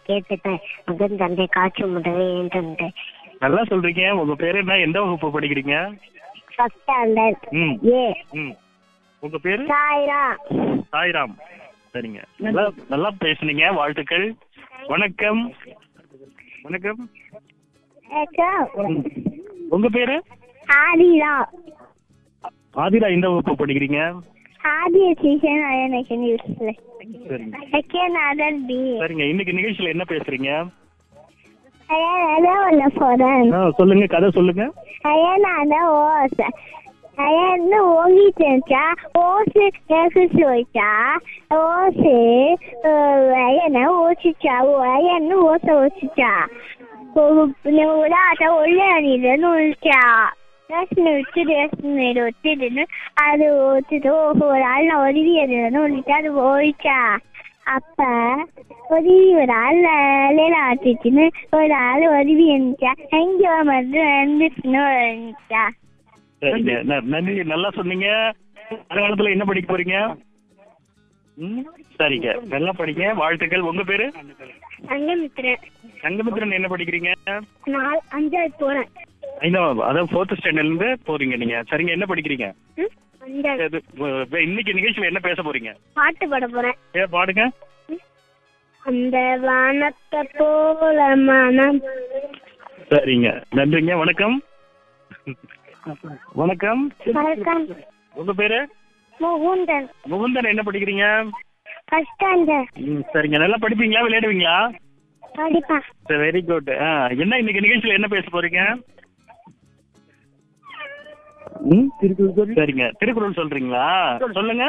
கேட்டுட்டேன் மகன் தந்தை காட்சி முதலே என்று நல்லா சொல்றீங்க உங்க பேரு என்ன எந்த வகுப்பு படிக்கிறீங்க ஃபர்ஸ்ட் ஸ்டாண்டர்ட் ம் ஏ ம் உங்க பேரு சாய்ரா சாய்ராம் சரிங்க நல்லா நல்லா பேசுனீங்க வாழ்த்துக்கள் வணக்கம் வணக்கம் ம். உங்க பேரு ஆதிரா ஆதிரா எந்த வகுப்பு படிக்கிறீங்க ஆதிய சீசன் அயனேஷன் யூஸ்ல சரிங்க செகண்ட் அதர் பி சரிங்க இன்னைக்கு நிகழ்ச்சியில என்ன பேசுறீங்க அயன போறேன் ஆ, சொல்லுங்க கதை சொல்லுங்க அயனான ஓச அயன்னு ஓகிச்சா ஓசு கேக்கு சொல்லிச்சா ஓசு அயன ஓசிச்சா அயன்னு ஓச ஓசிச்சா உடாட்ட உள்ளின்னு விழிச்சா ரேஷன் விட்டு ரேஷன் வீடு ஒத்திடுன்னு அது ஒத்துட்டு ஒரு ஆள் நான் உதவியதுன்னு சொல்லிட்டு அது போயிச்சா அப்ப உதவி ஒரு ஆள் வேலையில ஆட்டுச்சுன்னு ஒரு ஆள் உதவி இருந்துச்சா எங்க வந்து வந்துச்சுன்னு இருந்துச்சா சரிங்க ந- நன்றி நல்லா சொன்னீங்க வருங்காலத்துல என்ன படிக்க போறீங்க ம், சரிங்க நல்லா படிங்க வாழ்த்துக்கள் உங்க பேரு சங்கமித்திரன் சங்கமித்திரன் என்ன படிக்கிறீங்க நாலு அஞ்சாவது போறேன் ஐந்தாம் அதாவது ஃபோர்த் ஸ்டாண்டர்ட்ல இருந்து போறீங்க நீங்க சரிங்க என்ன படிக்கிறீங்க ம்? அஞ்சாவது இது, அஹ், இன்னைக்கு நிகழ்ச்சியில என்ன பேச போறீங்க பாட்டு பாட போறேன் ஏ பாடுங்க அந்த வானத்தை போல மனம் சரிங்க நன்றிங்க வணக்கம் வணக்கம் வணக்கம் உங்க பேரு முகுந்தன் முகுந்தன் என்ன படிக்கிறீங்க ஃபர்ஸ்ட் ஸ்டாண்டர்ட் ம், சரிங்க நல்லா படிப்பீங்களா விளையாடுவீங்களா படிப்பேன் வெரி குட் என்ன இன்னைக்கு நிகழ்ச்சியில என்ன பேச போறீங்க ம், சரிங்க திருக்குறள் சொல்றீங்களா சொல்லுங்க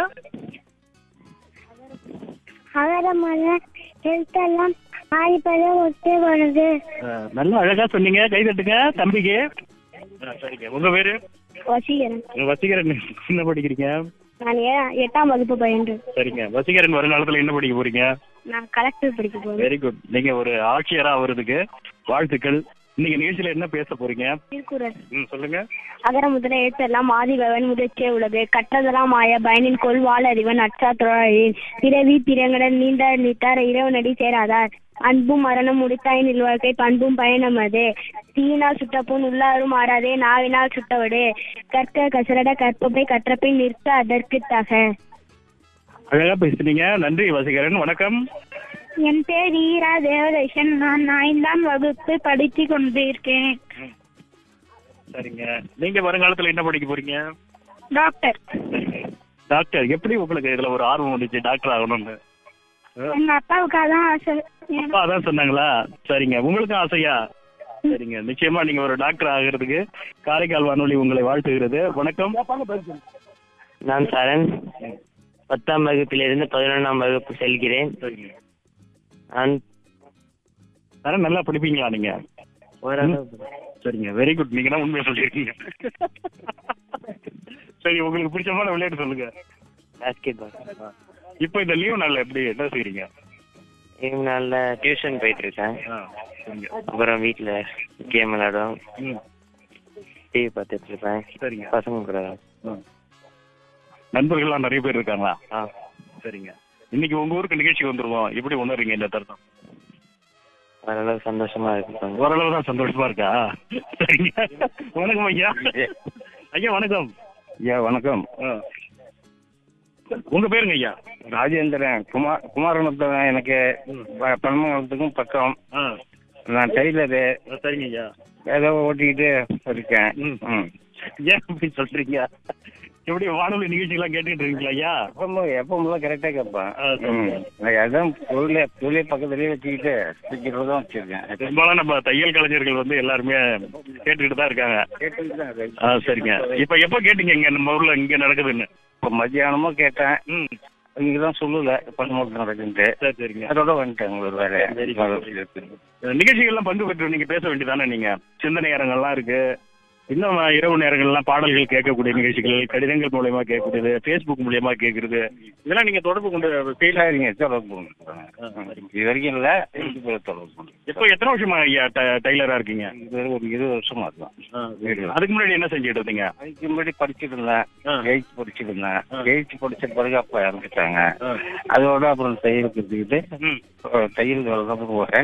அகரமான எழுத்தெல்லாம் ஆதிப்பதை ஒத்து வருது அஹ், நல்லா அழகா சொன்னீங்க கை தட்டுங்க தம்பிக்கு அஹ், சரிங்க உங்க பேரு வசீகரன் வசீகரன் என்ன படிக்கிறீங்க நான் ஏ- எட்டாம் வகுப்பு பயின்று சரிங்க வசீகரன் வருங்காலத்துல என்ன படிக்க போறீங்க நான் கலெக்டர் படிக்க போறேன் வெரி குட் நீங்க ஒரு ஆட்சியரா வர்றதுக்கு வாழ்த்துக்கள் இன்னைக்கு நிகழ்ச்சியில என்ன பேச போறீங்க திருக்குறள் ம், சொல்லுங்க அகர முதல எழுத்தெல்லாம் ஆதிபவன் முதற்றே உலகு கற்றதெல்லாம் ஆய பயனின் கொள் வாழறிவன் அச்சாத்துறையின் பிறவி பிறங்கடன் நீண்டார் நீத்தார் இரவனடி சேராதார் அன்பும் மரணம் முடித்தாய் நில்வாழ்க்கை பண்பும் பயணம் அது தீயினால் சுட்டப்புண் உள்ளாரும் ஆறாதே நாவினால் சுட்டவடு கற்க கசரட கற்பப்பை கற்றப்பின் நிற்க அதற்கு தக அழகா பேசுனீங்க நன்றி வசீகரன் வணக்கம் என் பேர் ஈரா தேவதேசன் நான் ஐந்தாம் வகுப்பு படித்து கொண்டிருக்கேன் சரிங்க நீங்க வருங்காலத்துல என்ன படிக்க போறீங்க டாக்டர் டாக்டர் எப்படி உங்களுக்கு இதுல ஒரு ஆர்வம் வந்துச்சு டாக்டர் ஆகணும்னு எங்க அப்பாவுக்காக தான் ஆசை அப்பா அதான் சொன்னாங்களா சரிங்க உங்களுக்கும் ஆசையா சரிங்க நிச்சயமா நீங்க ஒரு டாக்டர் ஆகிறதுக்கு காரைக்கால் வானொலி உங்களை வாழ்த்துகிறது வணக்கம் நான் சரண் பத்தாம் வகுப்பிலிருந்து பதினொன்றாம் வகுப்பு செல்கிறேன் சரிங்க நான் சார் நல்லா படிப்பீங்களா நீங்க ஓரளவு சரிங்க வெரி குட் நீங்க தான் உண்மையை சொல்லியிருக்கீங்க சரி உங்களுக்கு பிடிச்சமான விளையாட்டு சொல்லுங்க பாஸ்கெட் பால் இப்போ இந்த லீவ் நாள்ல எப்படி என்ன செய்றீங்க ஈவினிங் நாளில் டியூஷன் போயிட்டு இருக்கேன் ஆ, சரிங்க அப்புறம் வீட்டில் கேம் விளையாடுவோம் ம், டிவி பார்த்துட்டு இருப்பேன் சரிங்க பசங்க கூட ம். நண்பர்கள்லாம் நிறைய பேர் இருக்காங்களா ஆ சரிங்க இன்னைக்கு உங்க ஊருக்கு நிகழ்ச்சி வந்துருவோம் எப்படி உணர்றீங்க இந்த தருணம் ஓரளவு சந்தோஷமா இருக்கு ஓரளவு தான் சந்தோஷமா இருக்கா சரிங்க வணக்கம் ஐயா ஐயா வணக்கம் ஐயா வணக்கம் ஆ. உங்க பேருங்க ஐயா ராஜேந்திரன் குமார் குமாரநத்தம் எனக்கு ப- பன்மங்கலத்துக்கும் பக்கம் ஆ நான் டெய்லரு சரிங்க ஐயா ஏதோ ஓட்டிக்கிட்டு இருக்கேன் ம். ம் ஏன் அப்படி சொல்றீங்க எப்படி வானொலி நிகழ்ச்சிகள்லாம் கேட்டுக்கிட்டு இருக்கீங்களா ஐயா எப்பவும் எப்பவும் கரெக்டாக கேட்பேன் ஆ, சரி. ம். நான் அதான் பொருளே பொருளே பக்கத்துலேயே வச்சுக்கிட்டு ஸ்பீக்கர் தான் வச்சிருக்கேன் பெரும்பாலும் நம்ம தையல் கலைஞர்கள் வந்து எல்லாருமே கேட்டுக்கிட்டு தான் இருக்காங்க கேட்டுக்கிட்டு தான் இருக்கேன். ஆ சரிங்க இப்ப எப்ப கேட்டீங்க இங்க நம்ம ஊர்ல இங்க நடக்குதுன்னு இப்போ மத்தியானமும் கேட்டேன் ம் இங்கே தான் சொல்லல பன்மங்கலம் நடக்குன்ட்டு சரி சரிங்க அதோட வந்துட்டேன் ஒரு வேலை Very good. நிகழ்ச்சிகள்லாம் பங்கு பெற்று நீங்க பேச வேண்டியதானே நீங்க சிந்தனை நேரங்கள்லாம் இருக்கு இன்னும் இரவு நேரங்கள்லாம் பாடல்கள் கேட்கக்கூடிய நிகழ்ச்சிகள் கடிதங்கள் மூலயமா கேட்கக்கூடியது ஃபேஸ்புக் மூலியமா கேட்கறது இதெல்லாம் நீங்க தொடர்பு கொண்டு செய்யல சரிங்க தொடர்பு பண்ணுறேன் இது வரைக்கும் இல்லை இப்போ தொடர்பு பண்ணுறேன் இப்போ எத்தனை வருஷமா ஐயா ட- டைலரா இருக்கீங்க இது ஒரு இருபது வருஷமா இருக்கும் அதுக்கு முன்னாடி என்ன செஞ்சுட்டு இருந்தீங்க அதுக்கு முன்னாடி படிச்சுட்டு இருந்தேன் ஆ. எயித்து படிச்சுட்டு இருந்தேன் ஆ. எயித்து படிச்ச பிறகு அப்பா இறந்துட்டாங்க ஆ. அதோட அப்புறம் தையல் கற்றுக்கிட்டு ம் தையல் வேலை தான் போகிறேன்